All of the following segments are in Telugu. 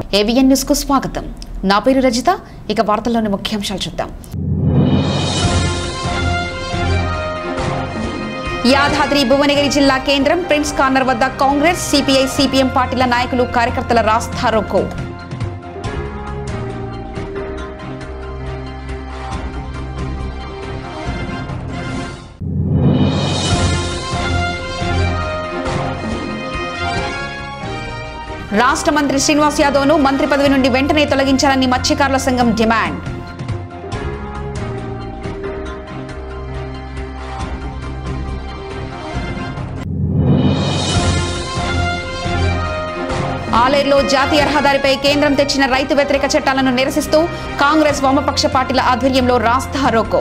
ఏవిఎన్ న్యూస్ కు స్వాగతం నా పేరు రజిత ఇక వార్తల్లోని ముఖ్యాంశాలు చూద్దాం యాదాద్రి భువనగిరి జిల్లా కేంద్రం ప్రిన్స్ కార్నర్ వద్ద కాంగ్రెస్ సిపిఐ సిపిఎం పార్టీల నాయకులు కార్యకర్తల రాస్తారోకో రాష్ట్ర మంత్రి శ్రీనివాస్ యాదవ్ను మంత్రి పదవి నుండి వెంటనే తొలగించాలని మత్స్యకారుల సంఘం డిమాండ్ ఆలేరులో జాతీయ రహదారిపై కేంద్రం తెచ్చిన రైతు వ్యతిరేక చట్టాలను నిరసిస్తూ కాంగ్రెస్ వామపక్ష పార్టీల ఆధ్వర్యంలో రాస్తా రోకో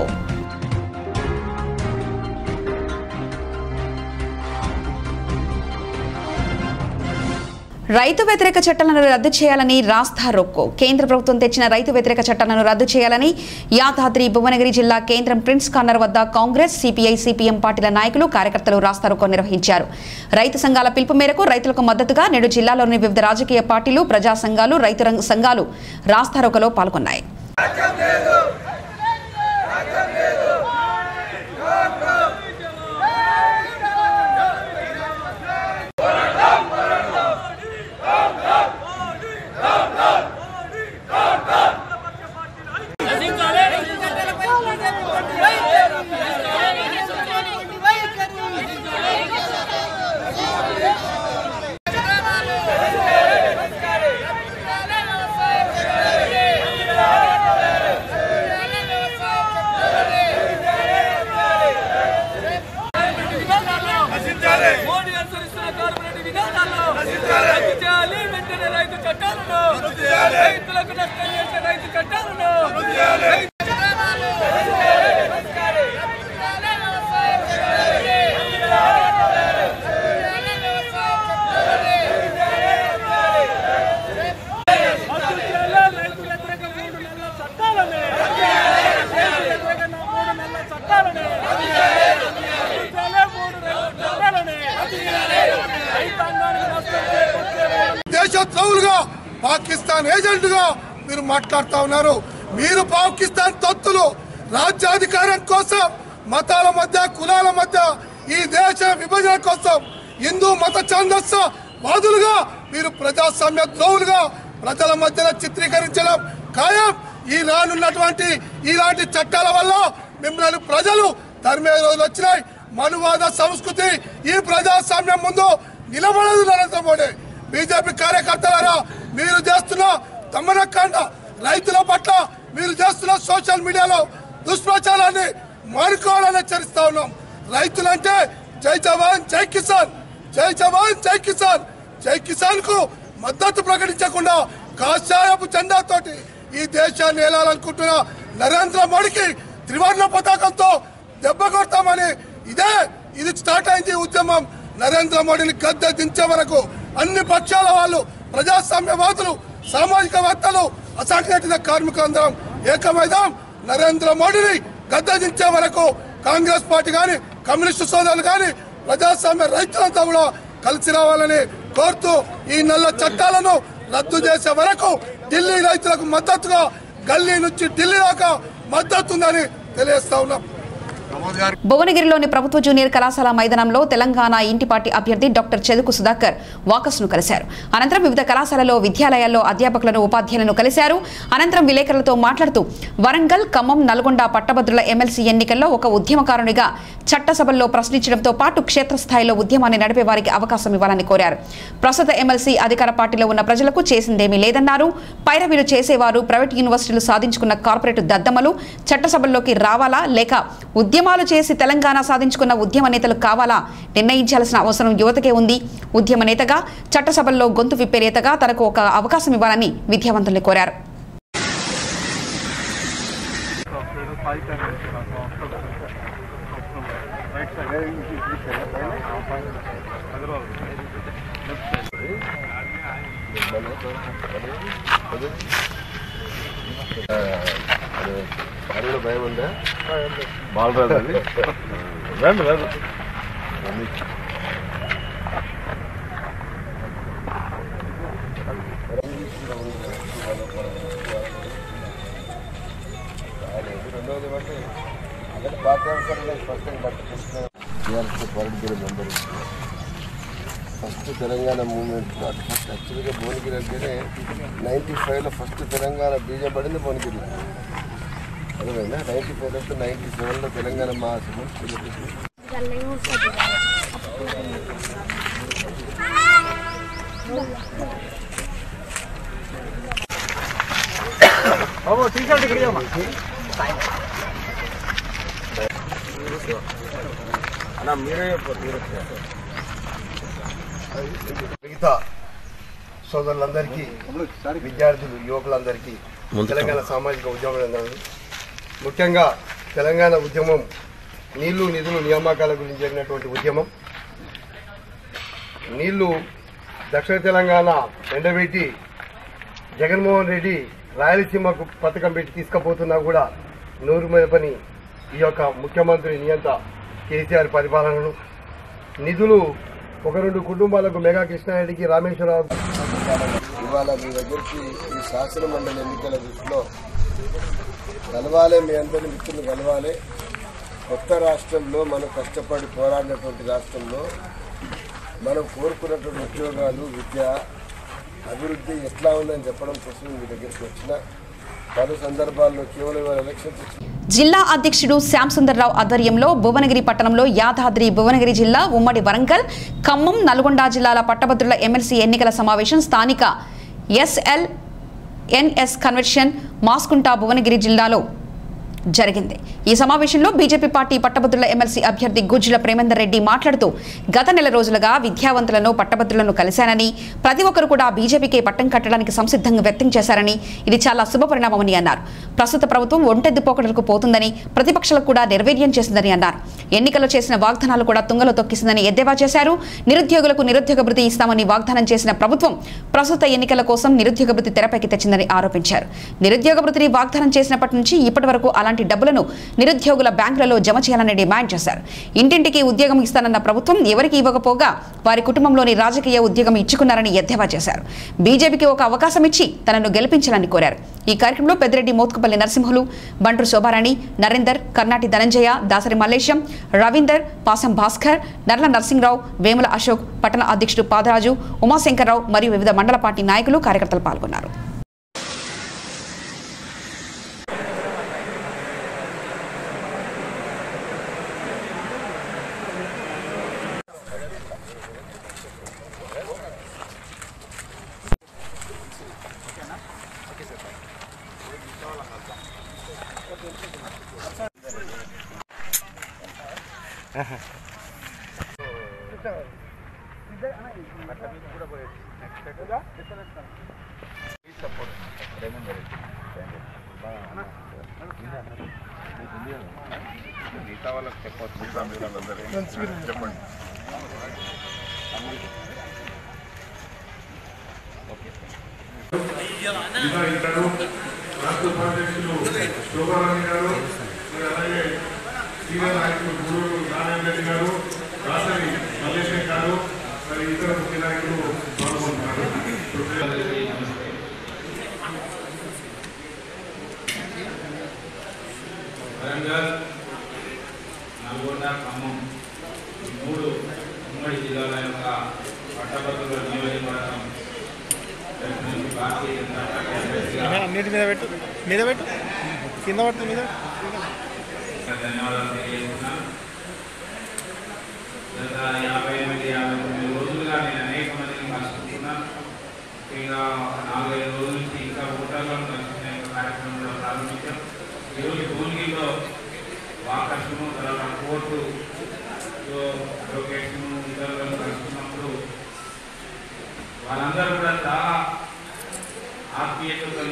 రైతు వ్యతిరేక చట్టాలను రద్దు చేయాలని రాస్తా రోక్కో కేంద్ర ప్రభుత్వం తెచ్చిన రైతు వ్యతిరేక చట్టాలను రద్దు చేయాలని యాదాద్రి భువనగిరి జిల్లా కేంద్రం ప్రిన్స్ కార్నర్ వద్ద కాంగ్రెస్ సిపిఐ సిపిఎం పార్టీల నాయకులు కార్యకర్తలు రాస్తా రోకో నిర్వహించారు రైతు సంఘాల పిలుపు మేరకు రైతులకు మద్దతుగా నేడు జిల్లాలోని వివిధ రాజకీయ పార్టీలు ప్రజా సంఘాలు రైతు రంగ సంఘాలు రాస్తా రోకోలో పాల్గొన్నాయి మోడీ అనుసరిస్తున్న కార్పొరేట్ విధానాల్లో రద్దు చేయాలి వెంటనే రైతు చట్టాలను రైతులకు నష్టం చేసే రైతు చట్టాలను రైతు చట్టాలను రద్దు చేయాలి రైతు వ్యతిరేక మూడు నెలల చట్టాలని రైతు వ్యతిరేక మూడు నెలల చట్టాలని రద్దు చేయాలి మూడు నెలల చట్టాలని రైతాంగానికి నష్టం చేకూర్చే మూడు దేశద్రోహులుగా పాకిస్తాన్ ఏజెంట్గా మీరు మాట్లాడుతా ఉన్నారు మీరు పాకిస్తాన్ తొత్తులు రాజ్యాధికారం కోసం మతాల మధ్య కులాల మధ్య ఈ దేశ విభజన కోసం హిందూ మత ఛాందస్స వాదులుగా మీరు ప్రజాస్వామ్య ద్రోహులుగా ప్రజల మధ్యన చిత్రీకరించడం ఖాయం ఈ రానున్నటువంటి ఇలాంటి చట్టాల వల్ల మిమ్మల్ని ప్రజలు తరిమే రోజులు వచ్చినాయి మనువాద సంస్కృతి ఈ ప్రజాస్వామ్యం ముందు నిలబడదు నరేంద్ర మోడీ బీజేపీ కార్యకర్తలారా మీరు చేస్తున్న దమనకాండ రైతుల పట్ల మీరు చేస్తున్న సోషల్ మీడియాలో దుష్ప్రచారాన్ని మానుకోవాలని హెచ్చరిస్తా ఉన్నాం రైతులంటే జై జవాన్ జై కిసాన్ జై జవాన్ జై కిసాన్ జై కిసాన్ కు మద్దతు ప్రకటించకుండా కాషాయపు జెండాతోటి ఈ దేశాన్ని ఏలాలనుకుంటున్న నరేంద్ర మోడీకి త్రివర్ణ పతాకంతో దెబ్బ కొడతామని ఇదే ఇది స్టార్ట్ అయింది ఈ ఉద్యమం నరేంద్ర మోడీని గద్దె దించే వరకు అన్ని పక్షాల వాళ్ళు ప్రజాస్వామ్యవాదులు సామాజికవేత్తలు అసంఘటిత కార్మికులందరం ఏకమైదాం నరేంద్ర మోడీని గద్దె దించే వరకు కాంగ్రెస్ పార్టీ కానీ కమ్యూనిస్టు సోదరులు కానీ ప్రజాస్వామ్య రైతులంతా కూడా కలిసి రావాలని కోరుతూ ఈ నల్ల చట్టాలను రద్దు చేసే వరకు ఢిల్లీ రైతులకు మద్దతుగా గల్లీ నుంచి ఢిల్లీ దాకా మద్దతు ఉందని తెలియజేస్తా ఉన్నాం భువనగిరిలోని ప్రభుత్వ జూనియర్ కళాశాల మైదానంలో తెలంగాణ ఇంటి పార్టీ అభ్యర్థి డాక్టర్ చెదుకు సుధాకర్ వాకస్ ను కలిశారు అనంతరం వివిధ కళాశాలలో విద్యాలయాల్లో అధ్యాపకులను ఉపాధ్యాయులను కలిశారు అనంతరం విలేకరులతో మాట్లాడుతూ వరంగల్ ఖమ్మం నల్గొండ పట్టభద్రుల ఎమ్మెల్సీ ఎన్నికల్లో ఒక ఉద్యమకారునిగా చట్టసభల్లో ప్రశ్నించడంతో పాటు క్షేత్రస్థాయిలో ఉద్యమాన్ని నడిపే వారికి అవకాశం ఇవ్వాలని కోరారు ప్రస్తుత ఎమ్మెల్సీ అధికార పార్టీలో ఉన్న ప్రజలకు చేసిందేమీ లేదన్నారు పైరవీలు చేసేవారు ప్రైవేట్ యూనివర్సిటీలు సాధించుకున్న కార్పొరేట్ దద్దమ్మలు చట్టసభల్లోకి రావాలా లేక ఉద్యమాలు చేసి తెలంగాణ సాధించుకున్న ఉద్యమ నేతలు కావాలా నిర్ణయించాల్సిన అవసరం యువతకే ఉంది ఉద్యమ నేతగా చట్టసభల్లో గొంతు విప్పే నేతగా తనకు ఒక అవకాశం ఇవ్వాలని విద్యావంతుల్ని కోరారు అడిగిన భయం ఉందా బాలరాజు అది రండి రండి పార్టీ అవసరంలో స్పష్టంగా పట్టుకొస్తున్న TRS political member first Telangana movement first యాక్చువల్గా భువనగిరి అంటేనే నైంటీ ఫైవ్లో ఫస్ట్ తెలంగాణ బీజం పడింది భువనగిరిలో అదేమైనా నైంటీ ఫైవ్ నుంచి నైంటీ సెవెన్లో తెలంగాణ మహాసభ మిగతా సోదరులందరికీ విద్యార్థులు యువకులందరికీ తెలంగాణ సామాజిక ఉద్యమం ముఖ్యంగా తెలంగాణ ఉద్యమం నీళ్లు నిధులు నియామకాల గురించి జరిగినటువంటి ఉద్యమం నీళ్లు దక్షిణ తెలంగాణ ఎండబెట్టి జగన్మోహన్ రెడ్డి రాయలసీమకు పథకం పెట్టి తీసుకుపోతున్నా కూడా నూరు మీద పని ఈ యొక్క ముఖ్యమంత్రి నియంత కేసీఆర్ పరిపాలనను నిధులు ఒక రెండు కుటుంబాలకు మెగా కృష్ణారెడ్డికి రామేశ్వరరావు ఇవాళ మీ దగ్గరికి ఈ శాసన మండలి ఎన్నికల దృష్టిలో కలవాలి మీ అందరిని మిత్రులు కలవాలి కొత్త రాష్ట్రంలో మనం కష్టపడి పోరాడినటువంటి రాష్ట్రంలో మనం కోరుకున్నటువంటి ఉద్యోగాలు విద్య అభివృద్ధి ఎట్లా ఉందని చెప్పడం కోసం మీ దగ్గరికి వచ్చిన పలు సందర్భాల్లో కేవలం ఇవాళ ఎలక్షన్స్ వచ్చి జిల్లా అధ్యక్షుడు శ్యామ్ సుందర్రావు ఆధ్వర్యంలో భువనగిరి పట్టణంలో యాదాద్రి భువనగిరి జిల్లా ఉమ్మడి వరంగల్ ఖమ్మం నల్గొండ జిల్లాల పట్టభద్రుల ఎమ్మెల్సీ ఎన్నికల సమావేశం స్థానిక ఎస్ఎల్ ఎన్ఎస్ కన్వెన్షన్ మాస్కుంటా భువనగిరి జిల్లాలో జరిగింది ఈ సమావేశంలో బీజేపీ పార్టీ పట్టభద్రుల ఎమ్మెల్సీ అభ్యర్థి గుజ్జుల ప్రేమేందర్ రెడ్డి మాట్లాడుతూ గత నెల రోజులుగా విద్యావంతులను పట్టభద్రులను కలిశానని ప్రతి ఒక్కరు కూడా బీజేపీకే పట్టం కట్టడానికి సంసిద్ధంగా వ్యక్తం చేశారని ఇది చాలా శుభపరిణామమని అన్నారు ప్రస్తుత ప్రభుత్వం ఒంటెద్దు పోకడలకు పోతుందని ప్రతిపక్షాలకు కూడా నిర్వీర్యం చేసిందని అన్నారు ఎన్నికల్లో చేసిన వాగ్దానాలు కూడా తుంగలో తొక్కిసిందని ఎద్దేవా చేశారు నిరుద్యోగులకు నిరుద్యోగ భృతి ఇస్తామని వాగ్దానం చేసిన ప్రభుత్వం ప్రస్తుత ఎన్నికల కోసం నిరుద్యోగ భృతి తెరపైకి తెచ్చిందని ఆరోపించారు నిరుద్యోగ భృతిని వాగ్దానం చేసినప్పటి నుంచి ఇప్పటి వరకు అలాంటి డబ్బులను నిరుద్యోగుల బ్యాంకులలో జమ చేయాలని డిమాండ్ చేశారు ఇంటింటికి ఉద్యోగం ఇస్తానన్న ప్రభుత్వం ఎవరికి ఇవ్వకపోగా వారి కుటుంబంలోని రాజకీయ ఉద్యోగం ఇచ్చుకున్నారని ఎద్దేవా చేశారు బీజేపీకి ఒక అవకాశం ఇచ్చి తనను గెలిపించాలని కోరారు ఈ కార్యక్రమంలో పెద్దిరెడ్డి మోత్కుపల్లి నరసింహులు బండ్రు శోభారాణి నరేందర్ కర్ణాటి ధనంజయ దాసరి మల్లేశం రవీందర్ పాసం భాస్కర్ నర్ల నరసింహరావు వేముల అశోక్ పట్టణ అధ్యక్షుడు పాదరాజు ఉమాశంకర్రావు మరియు వివిధ మండల పార్టీ నాయకులు కార్యకర్తలు పాల్గొన్నారు మిగతా వాళ్ళకి చెప్పవచ్చు మిగతా మీరు వాళ్ళందరూ చెప్పండి ఇంకా ఇద్దరు రాష్ట్ర ఉపాధ్యక్షులు శోభారాణి గారు మరి అలాగే సీనియర్ నాయకులు గురువు నారాయణ రెడ్డి గారు రాసరి మల్లేశం గారు మరి ఇతర ముఖ్య నాయకులు పాల్గొంటున్నారు వరంగల్ నల్గొండ ఖమ్మం ఈ మూడు ఉమ్మడి జిల్లాల యొక్క పట్టభద్రుల నియోజకవర్గం తరపు నుంచి భారతీయ జనతా పార్టీ అభ్యర్థిగా అన్నిటి మీద పెట్టు మీద పెట్టు కింద పడుతుంది మీద ధన్యవాదాలు తెలియజేస్తున్నాను గత యాభై ఎనిమిది యాభై తొమ్మిది రోజులుగా నేను అనేక మందిని కలుసుకుంటున్నాను ఇంకా ఒక నాలుగైదు రోజుల నుంచి ఇంకా ఓటర్లను కలుసుకునే ఒక కార్యక్రమం కూడా ప్రారంభించాం ఈరోజు భువనగిరిలో వాకర్షను తర్వాత కోర్టు అడ్వకేట్స్ను ఇతరులను కలుసుకున్నప్పుడు వాళ్ళందరూ కూడా చాలా ఆత్మీయతతో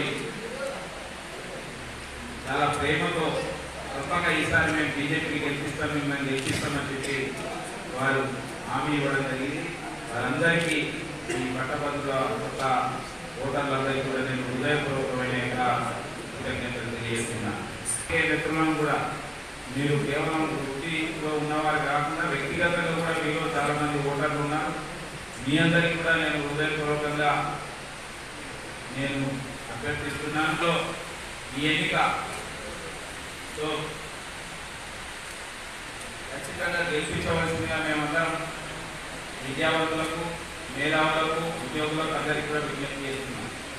చాలా ప్రేమతో తప్పక ఈసారి మేము బీజేపీకి గెలిపిస్తాం మిమ్మల్ని గెలిపిస్తామని చెప్పి వారు హామీ ఇవ్వడం జరిగింది వారందరికీ ఈ పట్టభద్రుల కొత్త ఓటర్లందరికీ కూడా నేను హృదయపూర్వకమైన యొక్క కృతజ్ఞతలు తెలియజేస్తున్నాను ఏ మిత్రులను కూడా మీరు కేవలం వృత్తిలో ఉన్నవారు కాకుండా వ్యక్తిగతంగా కూడా మీలో చాలా మంది ఓటర్లు ఉన్నారు మీ అందరికీ కూడా నేను హృదయపూర్వకంగా నేను అభ్యర్థిస్తున్నాను ఈ ఎన్నిక సో ఖచ్చితంగా గెలిపించవలసిందిగా మేమందరం విద్యావంతులకు మేధావులకు ఉద్యోగులకు అందరికీ కూడా విజ్ఞప్తి చేస్తున్నాం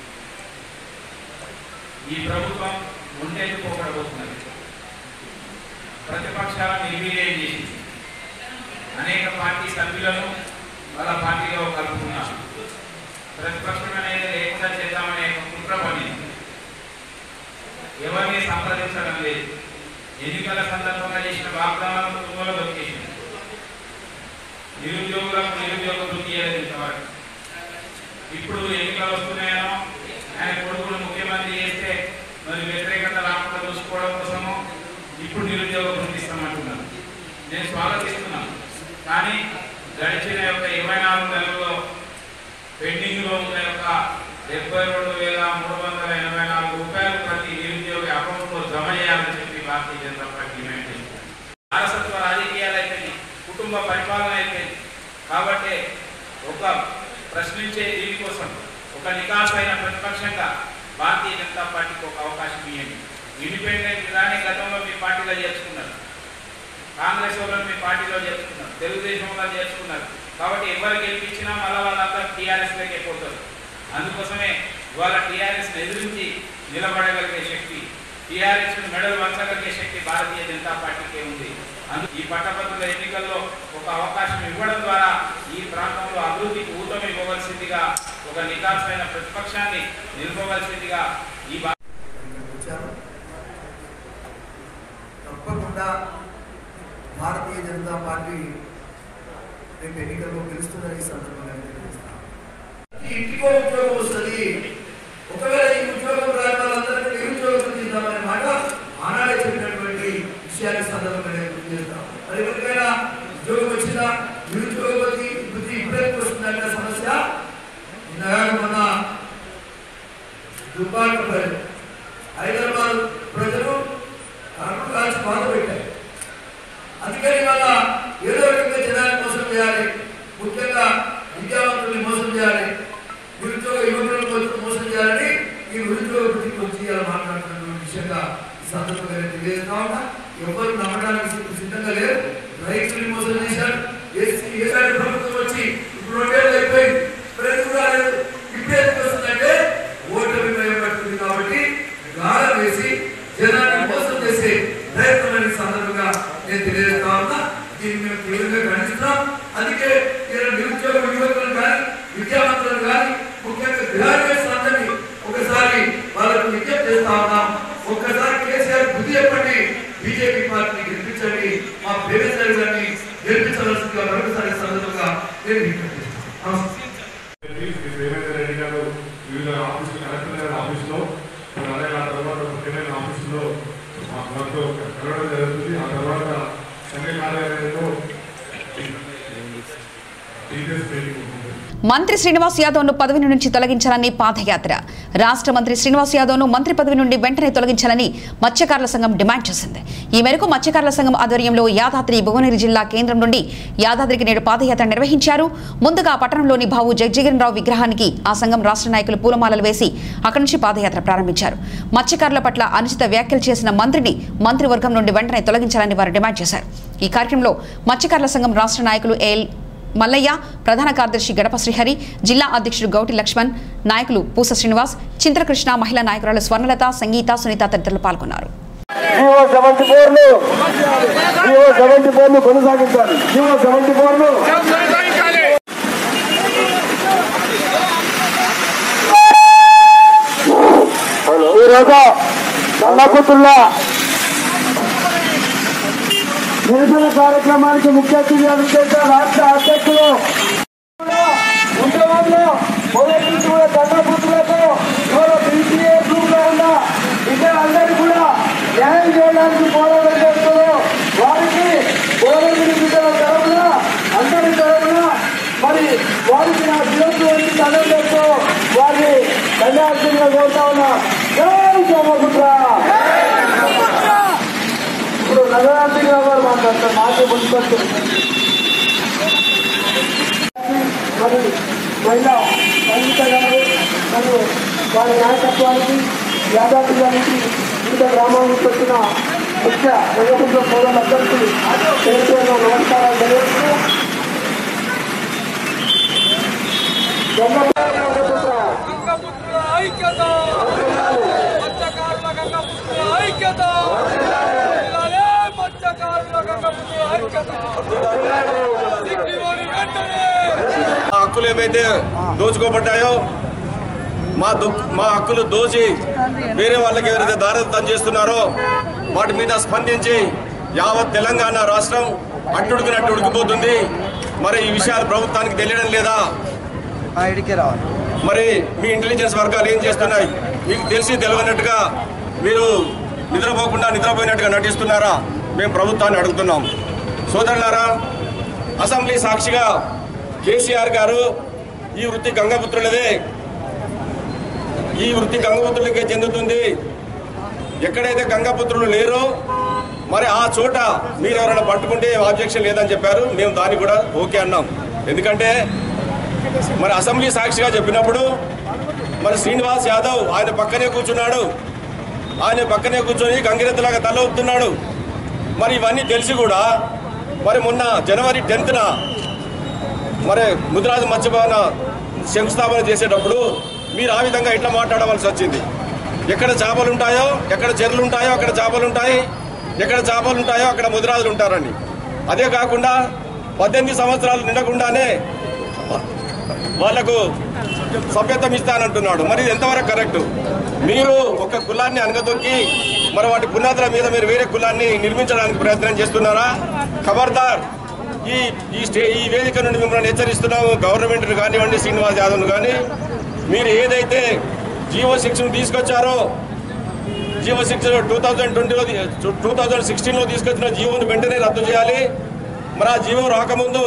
ఈ ప్రభుత్వం ఉండేందుకు పోకడబోతున్నది ప్రతిపక్షాలను నిర్వీర్యం చేసింది అనేక పార్టీ సభ్యులను వాళ్ళ పార్టీలో కలుపుకున్నారు ప్రతిపక్షం అనేది లేకుండా చేద్దామనే ఒక కుట్ర పడింది ఎవరిని సంప్రదించడం లేదు ఎన్నికల సందర్భంగా చేసిన వాగ్దానాలను తుంగలో దొరికేసింది నిరుద్యోగులకు నిరుద్యోగ వృత్తి ఇవ్వలేదు ఇంతవరకు ఇప్పుడు ఎన్నికలు వస్తున్నాయనో ఆయన కొడుకును ముఖ్యమంత్రి చేస్తే మరి వ్యతిరేకత రాకుండా చూసుకోవడం కోసము ఇప్పుడు నిరుద్యోగ వృత్తి ఇస్తామంటున్నాను నేను స్వాగతిస్తున్నాను కానీ గడిచిన యొక్క ఇరవై నాలుగు నెలల్లో పెండింగ్లో ఉన్న యొక్క డెబ్బై రెండు వేల మూడు వందల ఎనభై నాలుగు రూపాయలు ప్రతి నిరుద్యోగి అకౌంట్లో జమ చేయాలని చెప్పి భారతీయ జనతా పార్టీ డిమాండ్ చేస్తుంది వారసత్వ రాజకీయాలు అయిపోయింది కుటుంబ పరిపాలన అయిపోయింది కాబట్టి ఒక ప్రశ్నించే దీనికోసం ఒక నికాసైన ప్రతిపక్షంగా భారతీయ జనతా పార్టీకి ఒక అవకాశం ఇవ్వండి ఇండిపెండెంట్ గానే గతంలో మీ పార్టీలో చేర్చుకున్నారు కాంగ్రెస్ వాళ్ళని మీ పార్టీలో చేర్చుకున్నారు తెలుగుదేశం వాళ్ళు చేర్చుకున్నారు కాబట్టి ఎవరు గెలిపించినా మళ్ళీ వాళ్ళంతా టీఆర్ఎస్ లోకి పోతారు అందుకోసమే ఇవాళ టీఆర్ఎస్ ఎదిరించి నిలబడగలిగే శక్తి టీఆర్ఎస్ మెడల్ వంచగలిగే శక్తి భారతీయ జనతా పార్టీకే ఉంది అందు ఈ పట్టభద్రుల ఎన్నికల్లో ఒక అవకాశం ఇవ్వడం ద్వారా ఈ ప్రాంతంలో అభివృద్ధికి ఊతం ఇవ్వవలసిందిగా ఒక నికాసమైన ప్రతిపక్షాన్ని నిలుపవలసిందిగా ఈ భా- వచ్చారు తప్పకుండా భారతీయ జనతా పార్టీ రేపు ఎన్నికల్లో గెలుస్తుందని ఈ సందర్భంగా తెలియజేస్తాను ఇంటికో ఉద్యోగం వస్తుంది ఒకవేళ ఈ ఉద్యోగం రాని వాళ్ళందరికీ నిరుద్యోగం తీద్దామనే మాట ఆనాడే చెప్పినటువంటి విషయాన్ని సందర్భంగా నేను గుర్తు చేస్తాను మరి ఎవరికైనా ఉద్యోగం వచ్చినా నిరుద్యోగ వృత్తి వృత్తి ఇప్పుడైతే వస్తుందంటే సమస్య నిన్నగా మొన్న దుబ్బాక ప్రజలు హైదరాబాద్ ప్రజలు కడుపు కాల్చి బాధ పెట్టారు అందుకని వల్ల ఏదో రకంగా జనాన్ని మోసం చేయాలి ముఖ్యంగా విద్యావంతుల్ని మోసం చేయాలి నిరుద్యోగ యువకులను మోసం- మోసం చేయాలని ఈ నిరుద్యోగ వృత్తికి వచ్చి ఇలా మాట్లాడుతున్నటువంటి విషయంగా ఈ సందర్భంగా నేను తెలియజేస్తా ఉన్నా ఎవరు నమ్మడానికి సిద్ధ- సిద్ధంగా లేరు రైతుల్ని మోసం చేశారు ఎస్సీ ఏసారి ప్రభుత్వం వచ్చి ఇప్పుడు రెండేళ్ళు అయిపోయింది ప్రతి కూడా లేదు ఇప్పుడు ఎందుకు వస్తుందంటే ఓటమి భయం పడుతుంది కాబట్టి గాలం వేసి జనాన్ని మోసం చేసే ప్రయత్నం అనే సందర్భంగా నేను తెలియజేస్తా ఉన్నా దీన్ని మేము తీవ్రంగా ఖండిస్తున్నాం అందుకే ఇలా నిరుద్యోగ యువకులను కానీ విద్యావంతులను కానీ ముఖ్యంగా గ్రాడ్యుయేట్స్ అందరినీ ఒకసారి వాళ్ళకు విజ్ఞప్తి చేస్తా ఉన్నాం ఒక్కసారి కేసీఆర్ బుద్ధి చెప్పండి బీజేపీ పార్టీని గెలిపించండి మా ప్రేమేశ్వరి గారిని గెలిపించవలసిందిగా మరొకసారి ఈ సందర్భంగా నేను విజ్ఞప్తి చేస్తాను నమస్తే శ్రీ దేవేందర్ రెడ్డి గారు వివిధ ఆఫీసులు కలెక్టర్ గారి ఆఫీసులో మరి అలాగే ఆ తర్వాత ముఖ్యమైన ఆఫీసులో మా వారితో కలవడం జరుగుతుంది ఆ తర్వాత సంఘ కార్యాలయంలో టీచర్స్ మీటింగ్ ఉంటుంది మంత్రి శ్రీనివాస్ యాదవ్ను పదవి నుంచి తొలగించాలని పాదయాత్ర రాష్ట్ర మంత్రి శ్రీనివాస్ యాదవ్ను మంత్రి పదవి నుండి వెంటనే తొలగించాలని మత్స్యకారుల సంఘం డిమాండ్ చేసింది ఈ మేరకు మత్స్యకారుల సంఘం ఆధ్వర్యంలో యాదాద్రి భువనగిరి జిల్లా కేంద్రం నుండి యాదాద్రికి నేడు పాదయాత్ర నిర్వహించారు ముందుగా పట్టణంలోని బాబు జగజీవన్ రావు విగ్రహానికి ఆ సంఘం రాష్ట్ర నాయకులు పూలమాలలు వేసి అక్కడి నుంచి పాదయాత్ర ప్రారంభించారు మత్స్యకారుల పట్ల అనుచిత వ్యాఖ్యలు చేసిన మంత్రిని మంత్రివర్గం నుండి వెంటనే తొలగించాలని వారు డిమాండ్ చేశారు ఈ కార్యక్రమంలో మత్స్యకారుల సంఘం రాష్ట్ర నాయకులు ఏఎల్ మల్లయ్య ప్రధాన కార్యదర్శి గడప శ్రీహరి జిల్లా అధ్యక్షుడు గౌటి లక్ష్మణ్ నాయకులు పూస శ్రీనివాస్ చింద్రకృష్ణ మహిళా నాయకురాలు స్వర్ణలత సంగీత సునీత తదితరులు పాల్గొన్నారు జీవో సెవెంటీ ఫోర్ ను జీవో సెవెంటీ ఫోర్ ను కొనసాగించాలి జీవో సెవెంటీ ఫోర్ ను ఈ రోజు నల్లకుతుల్లా నిరసన కార్యక్రమానికి ముఖ్య అతిథిగా విచ్చేసిన రాష్ట్ర అధ్యక్షులు ఉద్యమంలో మొదటి నుంచి కూడా దండపుత్రులకు ఇవాళ బీసీఏ గ్రూప్ లో ఉన్న బిడ్డలందరికీ కూడా న్యాయం చేయడానికి పోరాటం చేస్తున్నారు వారికి పోరాటం బిడ్డల తరఫున అందరి తరఫున మరి వారికి నా శిరస్సు వచ్చి దండం చేస్తూ వారిని ధన్యవాదాలు కోరుతా ఉన్నా జై సోమపుత్ర ఇప్పుడు నగరాంతి గారు మాట్లాడతారు మాకే మున్సిపల్ మరి మహిళా సంగీత గారు మరియు వారి నాయకత్వానికి యాదాద్రి గారికి వివిధ గ్రామాల నుంచి వచ్చిన ముఖ్య యువకుల సోదరులందరికీ పేరు పేరున నమస్కారాలు తెలియజేస్తూ గంగపుత్రుల ఐక్యత మత్స్యకారుల గంగపుత్రుల ఐక్యత జిల్లాలే మత్స్యకారుల గంగపుత్రుల ఐక్యత సిగ్గిలోని వెంటనే మా హక్కులు ఏవైతే దోచుకోబడ్డాయో మా దుఃఖ మా హక్కులు దోచి వేరే వాళ్ళకి ఎవరైతే దారదత్తం చేస్తున్నారో వాటి మీద స్పందించి యావత్ తెలంగాణ రాష్ట్రం అట్టుడుకునట్టు ఉడికిపోతుంది మరి ఈ విషయాలు ప్రభుత్వానికి తెలియడం లేదా మరి మీ ఇంటెలిజెన్స్ వర్గాలు ఏం చేస్తున్నాయి మీకు తెలిసి తెలియనట్టుగా మీరు నిద్రపోకుండా నిద్రపోయినట్టుగా నటిస్తున్నారా మేము ప్రభుత్వాన్ని అడుగుతున్నాం సోదరులారా అసెంబ్లీ సాక్షిగా కేసీఆర్ గారు ఈ వృత్తి గంగపుత్రులదే ఈ వృత్తి గంగపుత్రులకే చెందుతుంది ఎక్కడైతే గంగపుత్రులు లేరో మరి ఆ చోట మీరు ఎవరైనా పట్టుకుంటే ఆబ్జెక్షన్ లేదని చెప్పారు మేము దాన్ని కూడా ఓకే అన్నాం ఎందుకంటే మరి అసెంబ్లీ సాక్షిగా చెప్పినప్పుడు మరి శ్రీనివాస్ యాదవ్ ఆయన పక్కనే కూర్చున్నాడు ఆయన పక్కనే కూర్చొని గంగిరెద్దులాగా తల ఊపుతున్నాడు మరి ఇవన్నీ తెలిసి కూడా మరి మొన్న జనవరి టెన్త్న మరి ముదిరాజు మత్స్యభవన శంకుస్థాపన చేసేటప్పుడు మీరు ఆ విధంగా ఇట్లా మాట్లాడవలసి వచ్చింది ఎక్కడ చేపలు ఉంటాయో ఎక్కడ చెర్లు ఉంటాయో అక్కడ చేపలు ఉంటాయి ఎక్కడ చేపలు ఉంటాయో అక్కడ ముదిరాజులు ఉంటారండి అదే కాకుండా పద్దెనిమిది సంవత్సరాలు నిండకుండానే వాళ్లకు సభ్యత్వం ఇస్తానంటున్నాడు మరి ఇది ఎంతవరకు కరెక్ట్ మీరు ఒక కులాన్ని అనగదొక్కి మరి వాటి పునాదుల మీద మీరు వేరే కులాన్ని నిర్మించడానికి ప్రయత్నం చేస్తున్నారా ఖబర్దార్ ఈ ఈ స్టే ఈ వేదిక నుండి మిమ్మల్ని హెచ్చరిస్తున్నాము గవర్నమెంట్ కానివ్వండి శ్రీనివాస్ యాదవ్ను కానీ మీరు ఏదైతే జీవో శిక్షను తీసుకొచ్చారో జీవో శిక్ష టూ థౌజండ్ ట్వంటీలో టూ థౌజండ్ సిక్స్టీన్లో తీసుకొచ్చిన జీవోను వెంటనే రద్దు చేయాలి మరి ఆ జీవో రాకముందు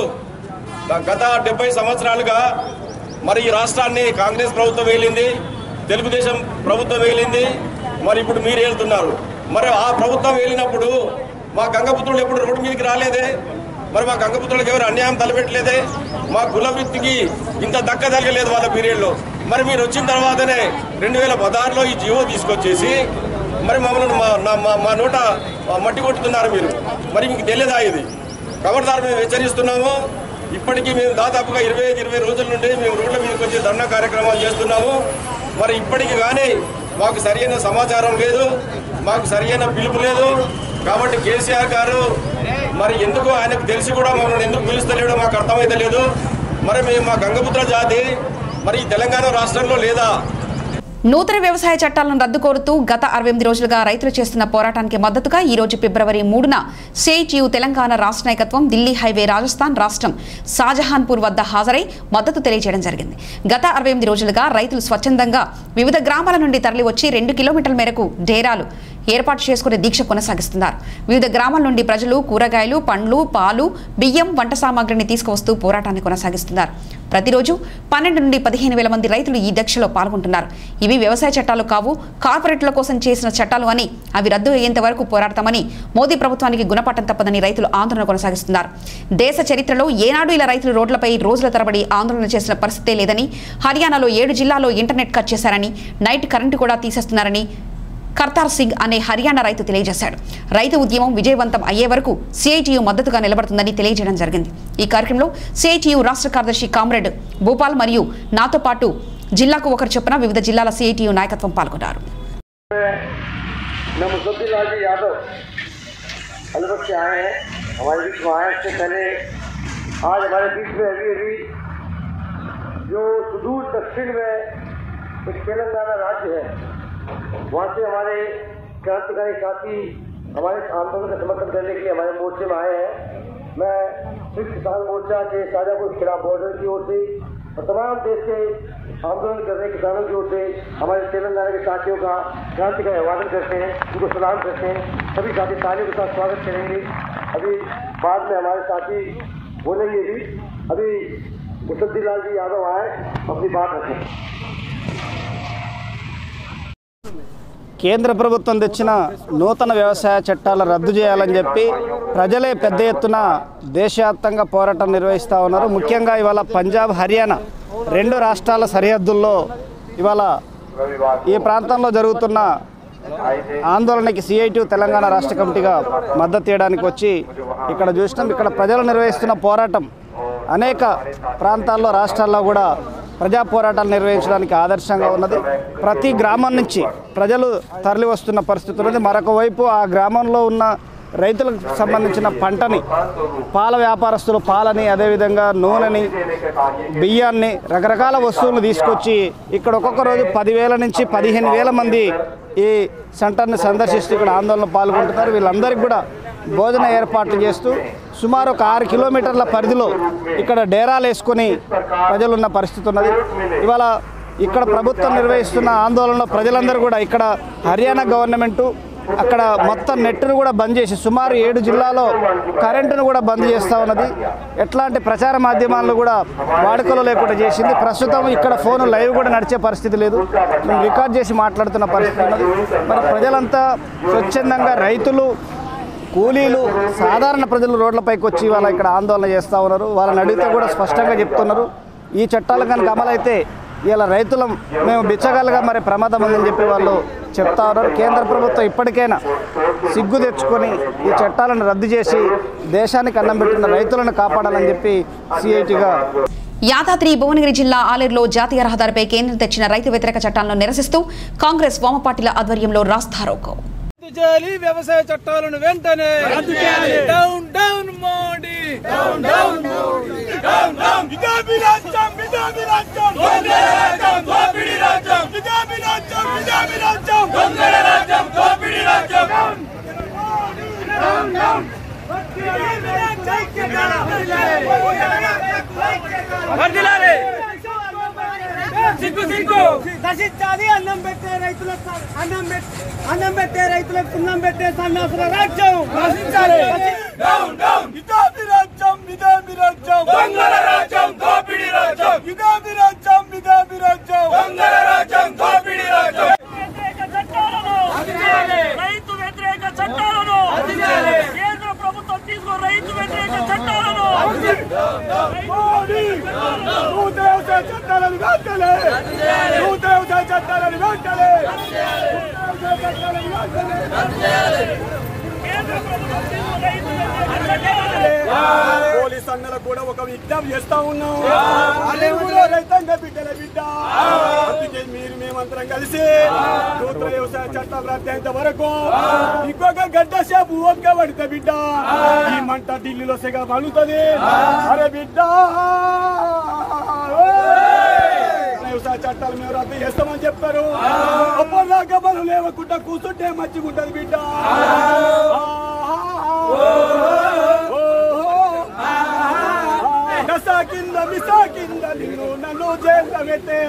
గత డెబ్బై సంవత్సరాలుగా మరి ఈ రాష్ట్రాన్ని కాంగ్రెస్ ప్రభుత్వం వేలింది తెలుగుదేశం ప్రభుత్వం వేలింది మరి ఇప్పుడు మీరు వెళ్తున్నారు మరి ఆ ప్రభుత్వం వేలినప్పుడు మా గంగపుత్రులు ఎప్పుడు రోడ్డు మీదకి రాలేదే మరి మా గంగపుత్రులకు ఎవరు అన్యాయం తలపెట్టలేదే మా కుల వృత్తికి ఇంత దక్క జరగలేదు వాళ్ళ పీరియడ్లో మరి మీరు వచ్చిన తర్వాతనే రెండు వేల పదహారులో ఈ జీవో తీసుకొచ్చేసి మరి మమ్మల్ని మా నా- మా- మా నోట మట్టి కొట్టుతున్నారు మీరు మరి మీకు తెలియదా ఇది ఖబర్దార్ మేము హెచ్చరిస్తున్నాము ఇప్పటికీ మేము దాదాపుగా ఇరవై ఐదు ఇరవై రోజుల నుండి మేము రోడ్ల మీదకి వచ్చి ధర్నా కార్యక్రమాలు చేస్తున్నాము మరి ఇప్పటికి కానీ మాకు సరైన సమాచారం లేదు మాకు సరైన పిలుపు లేదు కాబట్టి కేసీఆర్ గారు మరి ఎందుకు ఆయనకు తెలిసి కూడా మమ్మల్ని ఎందుకు పిలుస్తలేడో మాకు అర్థమైతే లేదు మరి మేము మా గంగపుత్ర జాతి మరి ఈ తెలంగాణ రాష్ట్రంలో లేదా నూతన వ్యవసాయ చట్టాలను రద్దు కోరుతూ గత అరవై ఎనిమిది రోజులుగా రైతులు చేస్తున్న పోరాటానికి మద్దతుగా ఈ రోజు ఫిబ్రవరి మూడున సిఐటియు తెలంగాణ రాష్ట్ర నాయకత్వం ఢిల్లీ హైవే రాజస్థాన్ రాష్ట్రం షాజహాన్పూర్ వద్ద హాజరై మద్దతు తెలియజేయడం జరిగింది గత అరవై ఎనిమిది రోజులుగా రైతులు స్వచ్ఛందంగా వివిధ గ్రామాల నుండి తరలివచ్చి రెండు కిలోమీటర్ల మేరకు డేరాలు ఏర్పాటు చేసుకునే దీక్ష కొనసాగిస్తున్నారు వివిధ గ్రామాల నుండి ప్రజలు కూరగాయలు పండ్లు పాలు బియ్యం వంట సామాగ్రిని తీసుకువస్తూ పోరాటాన్ని కొనసాగిస్తున్నారు ప్రతిరోజు పన్నెండు నుండి పదిహేను వేల మంది రైతులు ఈ దీక్షలో పాల్గొంటున్నారు ఇవి వ్యవసాయ చట్టాలు కావు కార్పొరేట్ల కోసం చేసిన చట్టాలు అని అవి రద్దు అయ్యేంత వరకు పోరాడతామని మోదీ ప్రభుత్వానికి గుణపాఠం తప్పదని రైతులు ఆందోళన కొనసాగిస్తున్నారు దేశ చరిత్రలో ఏనాడు ఇలా రైతులు రోడ్లపై రోజుల తరబడి ఆందోళన చేసిన పరిస్థితే లేదని హర్యానాలో ఏడు జిల్లాల్లో ఇంటర్నెట్ కట్ చేశారని నైట్ కరెంటు కూడా తీసేస్తున్నారని కర్తార్ సింగ్ అనే హర్యానా రైతు తెలియజేశాడు రైతు ఉద్యమం విజయవంతం అయ్యే వరకు సిఐటియు మద్దతుగా నిలబడుతుందని తెలియజేయడం జరిగింది ఈ కార్యక్రమంలో సిఐటియు రాష్ట్ర కార్యదర్శి కామ్రేడ్ భూపాల్ మరియు నాతో పాటు జిల్లాకు ఒకరు చొప్పున వివిధ జిల్లాల సిఐటియు నాయకత్వం పాల్గొన్నారు मैं मुसद्दी लाल जी यादव अलवत से आए हैं हमारे बीच में आए इससे पहले आज हमारे बीच में अभी अभी जो सुदूर दक्षिण में एक तेलंगाना राज्य है वहाँ से हमारे क्रांतिकारी साथी हमारे आंदोलन का समर्थन करने के लिए हमारे मोर्चे में आए हैं मैं सिख किसान मोर्चा के शाजापुर खिलाफ बॉर्डर की ओर से और तमाम देश के आंदोलन कर रहे किसानों की ओर से हमारे तेलंगाना के साथियों का क्रांति का अभिवादन करते हैं उनको सलाम करते हैं सभी साथी तालियों के साथ स्वागत करेंगे अभी बाद में हमारे साथी बोलेंगे भी अभी मुसद्दी लाल जी यादव आए अपनी बात रखें కేంద్ర ప్రభుత్వం తెచ్చిన నూతన వ్యవసాయ చట్టాలు రద్దు చేయాలని చెప్పి ప్రజలే పెద్ద ఎత్తున దేశవ్యాప్తంగా పోరాటం నిర్వహిస్తూ ఉన్నారు ముఖ్యంగా ఇవాళ పంజాబ్ హర్యానా రెండు రాష్ట్రాల సరిహద్దుల్లో ఇవాళ ఈ ప్రాంతంలో జరుగుతున్న ఆందోళనకి సిఐటి తెలంగాణ రాష్ట్ర కమిటీగా మద్దతు ఇవ్వడానికి వచ్చి ఇక్కడ చూసినాం ఇక్కడ ప్రజలు నిర్వహిస్తున్న పోరాటం అనేక ప్రాంతాల్లో రాష్ట్రాల్లో కూడా ప్రజా పోరాటాలు నిర్వహించడానికి ఆదర్శంగా ఉన్నది ప్రతి గ్రామం నుంచి ప్రజలు తరలి వస్తున్న పరిస్థితి ఉన్నది మరొక వైపు ఆ గ్రామంలో ఉన్న రైతులకు సంబంధించిన పంటని పాల వ్యాపారస్తులు పాలని అదేవిధంగా నూనెని బియ్యాన్ని రకరకాల వస్తువులు తీసుకొచ్చి ఇక్కడ ఒక్కొక్క రోజు పదివేల నుంచి పదిహేను వేల మంది ఈ సెంటర్ని సందర్శిస్తూ ఇక్కడ ఆందోళన పాల్గొంటున్నారు వీళ్ళందరికీ కూడా భోజన ఏర్పాట్లు చేస్తూ సుమారు ఒక ఆరు కిలోమీటర్ల పరిధిలో ఇక్కడ డేరాలు వేసుకొని ప్రజలున్న పరిస్థితి ఉన్నది ఇవాళ ఇక్కడ ప్రభుత్వం నిర్వహిస్తున్న ఆందోళనలో ప్రజలందరూ కూడా ఇక్కడ హర్యానా గవర్నమెంటు అక్కడ మొత్తం నెట్ను కూడా బంద్ చేసి సుమారు ఏడు జిల్లాలో కరెంటును కూడా బంద్ చేస్తూ ఉన్నది ఎట్లాంటి ప్రచార మాధ్యమాలను కూడా వాడుకలో లేకుండా చేసింది ప్రస్తుతం ఇక్కడ ఫోన్ లైవ్ కూడా నడిచే పరిస్థితి లేదు మేము రికార్డ్ చేసి మాట్లాడుతున్న పరిస్థితి ఉన్నది మరి ప్రజలంతా స్వచ్ఛందంగా రైతులు కూలీలు సాధారణ ప్రజలు రోడ్లపైకి వచ్చి వాళ్ళ ఇక్కడ ఆందోళన చేస్తూ ఉన్నారు వాళ్ళని అడిగితే కూడా స్పష్టంగా చెప్తున్నారు ఈ చట్టాలు కనుక అమలైతే ఇలా రైతులం మేము బిచ్చగలుగా మరి ప్రమాదం ఉందని చెప్పి వాళ్ళు చెప్తా ఉన్నారు కేంద్ర ప్రభుత్వం ఇప్పటికైనా సిగ్గు తెచ్చుకొని ఈ చట్టాలను రద్దు చేసి దేశానికి అన్నం పెట్టిన రైతులను కాపాడాలని చెప్పి సిఐటిగా యాదాద్రి భువనగిరి జిల్లా ఆలేరులో జాతీయ రహదారిపై కేంద్రం తెచ్చిన రైతు వ్యతిరేక చట్టాలను నిరసిస్తూ కాంగ్రెస్ వామపార్టీల ఆధ్వర్యంలో రాస్తారోకో రద్దు చేయాలి వ్యవసాయ చట్టాలను వెంటనే down down Modi down down down down BJP రాజ్యం బిజెపి రాజ్యం దొంగల రాజ్యం దోపిడి రాజ్యం బిజెపి రాజ్యం బిజెపి రాజ్యం దొంగల రాజ్యం దోపిడి రాజ్యం డౌన్ డౌన్ వర్దిలాలి సిగ్గు సిగ్గు నశించాలి అన్నం పెట్టే రైతులకు అన్నం పెట్- అన్నం పెట్టే రైతులకు సున్నం పెట్టే సన్నాసుల రాజ్యం నశించాలి డౌన్ డౌన్ బిజెపి రాజ్యం బిజెపి రాజ్యం దొంగల రాజ్యం దోపిడి రాజ్యం బిజెపి రాజ్యం బిజెపి రాజ్యం దొంగల రాజ్యం దోపిడి రాజ్యం రైతు వ్యతిరేక చట్టాలను కేంద్ర ప్రభుత్వం తీసుకున్న రైతు వ్యతిరేక చట్టాలను నూతన వ్యవసాయ చట్టాలను వెంటనే నూతన వ్యవసాయ చట్టాలను వెంటనే నూతన వ్యవసాయ చట్టాలను వెంటనే కేంద్ర ప్రభుత్వం తీసుకున్న రైతు వ్యతిరేక చట్టాలను పోలీస్ అన్నలకు కూడా ఒక విజ్ఞప్తి చేస్తా ఉన్నాం వాళ్ళు కూడా రైతాంగ బిడ్డల బిడ్డ అందుకే మీరు మేమంతరం కలిసి నూతన వ్యవసాయ చట్టాలు రద్దయ్యేంత వరకు ఇంకొక గంట సేపు ఒక్క పడితే బిడ్డ ఈ మంట ఢిల్లీలో సెగ పలుతుంది అరే బిడ్డ వ్యవసాయ చట్టాలు మేము రద్దు చేస్తామని చెప్పారు అప్పటిదాకా మనం లేవకుండా కూర్చుంటే మంచిగుంటది బిడ్డ దశ కింద మిస కింద నిన్ను నన్ను జైల్లో పెట్టే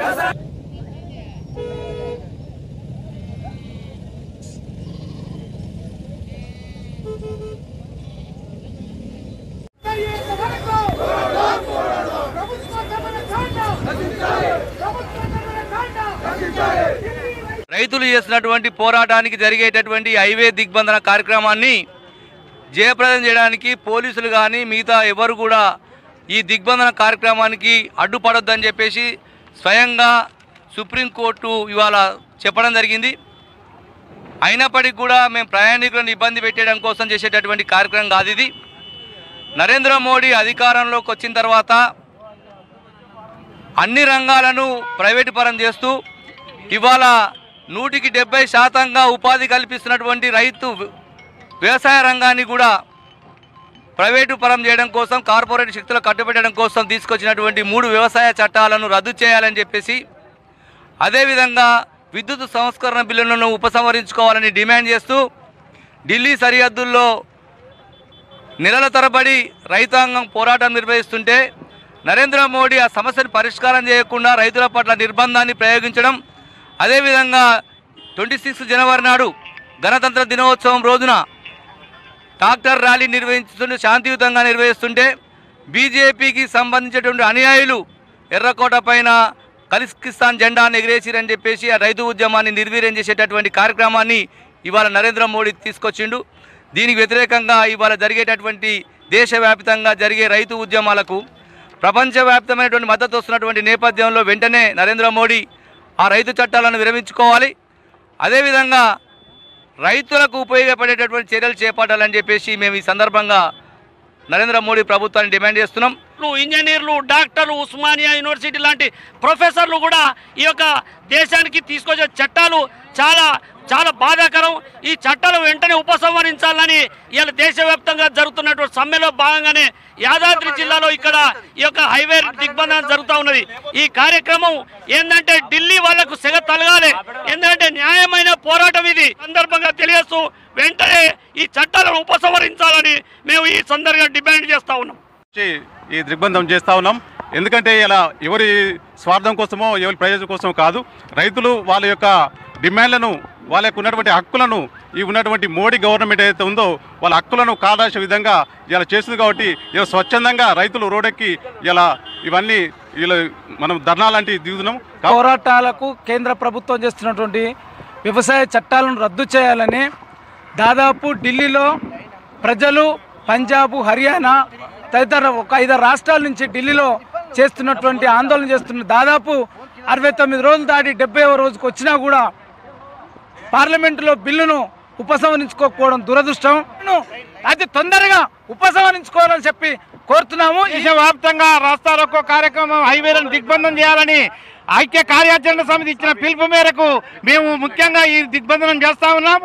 రైతులు చేస్తున్నటువంటి పోరాటానికి జరిగేటటువంటి హైవే దిగ్బంధన కార్యక్రమాన్ని జయప్రదం చేయడానికి పోలీసులు కానీ మిగతా ఎవరు కూడా ఈ దిగ్బంధన కార్యక్రమానికి అడ్డుపడొద్దని చెప్పేసి స్వయంగా సుప్రీంకోర్టు ఇవాళ చెప్పడం జరిగింది అయినప్పటికీ కూడా మేము ప్రయాణికులను ఇబ్బంది పెట్టడం కోసం చేసేటటువంటి కార్యక్రమం కాదు ఇది నరేంద్ర మోడీ అధికారంలోకి వచ్చిన తర్వాత అన్ని రంగాలను ప్రైవేటు పరం చేస్తూ ఇవాళ నూటికి డెబ్బై శాతంగా ఉపాధి కల్పిస్తున్నటువంటి రైతు వ్యవసాయ రంగాన్ని కూడా ప్రైవేటు పరం చేయడం కోసం కార్పొరేట్ శక్తులు కట్టుబెట్టడం కోసం తీసుకొచ్చినటువంటి మూడు వ్యవసాయ చట్టాలను రద్దు చేయాలని చెప్పేసి అదేవిధంగా విద్యుత్ సంస్కరణ బిల్లులను ఉపసంహరించుకోవాలని డిమాండ్ చేస్తూ ఢిల్లీ సరిహద్దుల్లో నెలల తరబడి రైతాంగం పోరాటం నిర్వహిస్తుంటే నరేంద్ర మోడీ ఆ సమస్యను పరిష్కారం చేయకుండా రైతుల పట్ల నిర్బంధాన్ని ప్రయోగించడం అదేవిధంగా ట్వంటీ సిక్స్ జనవరి నాడు గణతంత్ర దినోత్సవం రోజున ట్రాక్టర్ ర్యాలీ నిర్వహిస్తుంటే శాంతియుతంగా నిర్వహిస్తుంటే బీజేపీకి సంబంధించినటువంటి అనుయాయులు ఎర్రకోట పైన కలిస్కిస్తాన్ జెండాను ఎగిరేసిరని చెప్పేసి ఆ రైతు ఉద్యమాన్ని నిర్వీర్యం చేసేటటువంటి కార్యక్రమాన్ని ఇవాళ నరేంద్ర మోడీ తీసుకొచ్చిండు దీనికి వ్యతిరేకంగా ఇవాళ జరిగేటటువంటి దేశవ్యాప్తంగా జరిగే రైతు ఉద్యమాలకు ప్రపంచవ్యాప్తమైనటువంటి మద్దతు వస్తున్నటువంటి నేపథ్యంలో వెంటనే నరేంద్ర మోడీ ఆ రైతు చట్టాలను విరమించుకోవాలి అదేవిధంగా రైతులకు ఉపయోగపడేటటువంటి చర్యలు చేపట్టాలని చెప్పేసి మేము ఈ సందర్భంగా నరేంద్ర మోడీ ప్రభుత్వాన్ని డిమాండ్ చేస్తున్నాం ఇంజనీర్లు డాక్టర్లు ఉస్మానియా యూనివర్సిటీ లాంటి ప్రొఫెసర్లు కూడా ఈ యొక్క దేశానికి తీసుకొచ్చే చట్టాలు చాలా చాలా బాధాకరం ఈ చట్టాలు వెంటనే ఉపసంహరించాలని ఇవాళ దేశవ్యాప్తంగా జరుగుతున్నటువంటి సమ్మెలో భాగంగానే యాదాద్రి జిల్లాలో ఇక్కడ ఈ యొక్క హైవే దిగ్బంధనం జరుగుతూ ఉన్నది ఈ కార్యక్రమం ఏంటంటే ఢిల్లీ వాళ్లకు సెగ తలగాలి ఎందుకంటే న్యాయమైన పోరాటం ఇది సందర్భంగా తెలియస్తూ వెంటనే ఈ చట్టాలను ఉపసంహరించాలని మేము ఈ సందర్భంగా డిమాండ్ చేస్తా ఉన్నాం వచ్చి ఈ దిగ్బంధం చేస్తా ఉన్నాం ఎందుకంటే ఇలా ఎవరి స్వార్థం కోసమో ఎవరి ప్రయోజనం కోసమో కాదు రైతులు వాళ్ళ యొక్క డిమాండ్లను వాళ్ళకు ఉన్నటువంటి హక్కులను ఈ ఉన్నటువంటి మోడీ గవర్నమెంట్ ఏదైతే ఉందో వాళ్ళ హక్కులను కాదాల్సిన విధంగా ఇలా చేస్తుంది కాబట్టి ఇలా స్వచ్ఛందంగా రైతులు రోడ్డెక్కి ఇలా ఇవన్నీ ఇలా మనం ధర్నా లాంటివి దిగుతున్నాం పోరాటాలకు కేంద్ర ప్రభుత్వం చేస్తున్నటువంటి వ్యవసాయ చట్టాలను రద్దు చేయాలని దాదాపు ఢిల్లీలో ప్రజలు పంజాబ్ హర్యానా తదితర ఒక ఐదు రాష్ట్రాల నుంచి ఢిల్లీలో చేస్తున్నటువంటి ఆందోళన చేస్తున్న దాదాపు అరవై తొమ్మిది రోజులు దాటి డెబ్బైవ రోజుకు వచ్చినా కూడా పార్లమెంటులో బిల్లును ఉపసంహరించుకోకపోవడం దురదృష్టం అతి తొందరగా ఉపసంహరించుకోవాలని చెప్పి కోరుతున్నాము దేశవ్యాప్తంగా రాస్తారోకో కార్యక్రమం హైవేలను దిగ్బంధం చేయాలని ఐక్య కార్యాచరణ సమితి ఇచ్చిన పిలుపు మేరకు మేము ముఖ్యంగా ఈ దిగ్బంధనం చేస్తా ఉన్నాం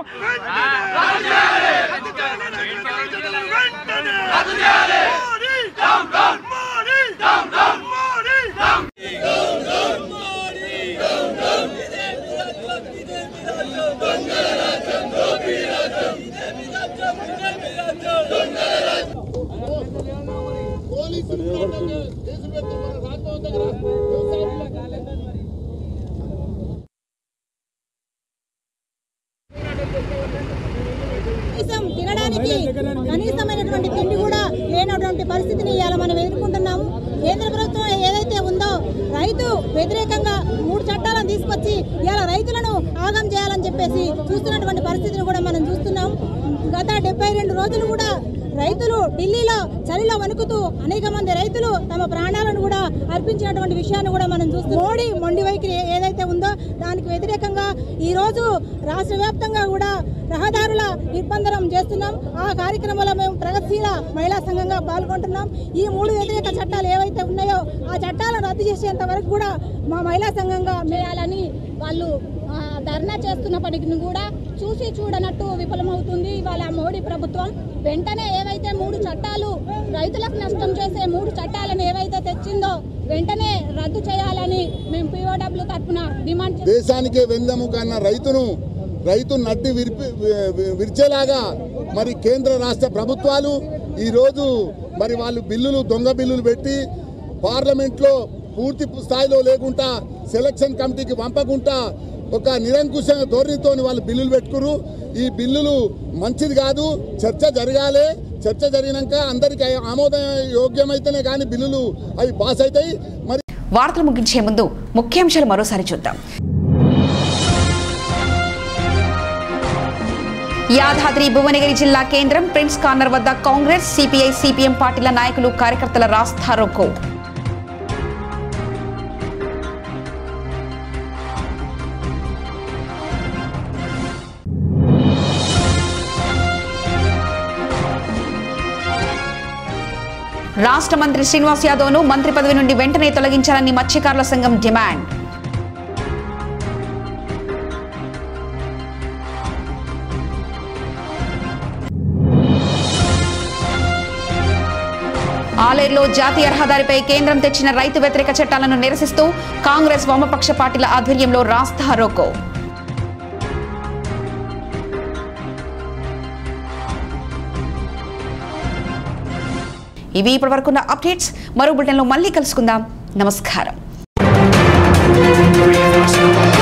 కనీసం తినడానికి కనీసమైనటువంటి తిండి కూడా లేనటువంటి పరిస్థితిని ఇవాళ మనం ఎదుర్కొంటున్నాము కేంద్ర ప్రభుత్వం ఏదైతే ఉందో రైతు వ్యతిరేకంగా మూడు చట్టాలను తీసుకొచ్చి ఇవాళ రైతులను ఆగం చేయాలని చెప్పేసి చూస్తున్నటువంటి పరిస్థితిని కూడా మనం చూస్తున్నాం గత డెబ్బై రెండు రోజులు కూడా రైతులు ఢిల్లీలో చలిలో వణుకుతూ అనేక మంది రైతులు తమ ప్రాణాలను కూడా అర్పించినటువంటి విషయాన్ని కూడా మనం చూస్తున్నాం మోడీ మొండి వైఖరి ఏదైతే ఉందో దానికి వ్యతిరేకంగా ఈ రోజు రాష్ట్ర వ్యాప్తంగా కూడా రహదారుల నిర్బంధనం చేస్తున్నాం ఆ కార్యక్రమంలో మేము ప్రగతిశీల మహిళా సంఘంగా పాల్గొంటున్నాం ఈ మూడు వ్యతిరేక చట్టాలు ఏవైతే ఉన్నాయో ఆ చట్టాలను రద్దు చేసేంత వరకు కూడా మా మహిళా సంఘంగా చేయాలని వాళ్ళు ఆ, ధర్నా చేస్తున్నప్పటికీ కూడా చూసి చూడనట్టు విఫలమవుతుంది ఇవాళ మోడీ ప్రభుత్వం వెంటనే ఏవైతే మూడు చట్టాలు రైతులకు నష్టం చేసే మూడు చట్టాలను ఏవైతే తెచ్చిందో వెంటనే రద్దు చేయాలని మేము పిఓడబ్ల్యూ తరఫున డిమాండ్ చేస్తున్నాం. దేశానికే వెందము కన్న రైతును రైతు నడ్డి విరిపి వి- విరిచేలాగా మరి కేంద్ర రాష్ట్ర ప్రభుత్వాలు ఈరోజు మరి వాళ్ళు బిల్లులు దొంగ బిల్లులు పెట్టి పార్లమెంట్లో పూర్తి స్థాయిలో లేకుండా సెలక్షన్ కమిటీకి పంపకుండా ఒక నిరంకుశ ధోరణితో వాళ్ళు బిల్లులు పెట్టుకురు ఈ బిల్లులు మంచిది కాదు చర్చ జరగాలి చర్చ జరిగినాక అందరికి ఆమోద యోగ్యమైతేనే కానీ బిల్లులు అవి పాస్ అవుతాయి మరి వార్తలు ముగించే ముందు ముఖ్యాంశాలు మరోసారి చూద్దాం యాదాద్రి భువనగిరి జిల్లా కేంద్రం ప్రిన్స్ కార్నర్ వద్ద కాంగ్రెస్ సిపిఐ సిపిఎం పార్టీల నాయకులు కార్యకర్తల రాస్తారోకో రాష్ట్ర మంత్రి శ్రీనివాస్ యాదవ్ను మంత్రి పదవి నుండి వెంటనే తొలగించాలని మత్స్యకారుల సంఘం డిమాండ్ ఆలేరులో జాతీయ రహదారిపై కేంద్రం తెచ్చిన రైతు వ్యతిరేక చట్టాలను నిరసిస్తూ కాంగ్రెస్ వామపక్ష పార్టీల ఆధ్వర్యంలో రాస్తా రోకో ఇవి ఇప్పటివరకున్న అప్డేట్స్ మరో బులెటిన్లో మళ్ళీ కలుసుకుందాం నమస్కారం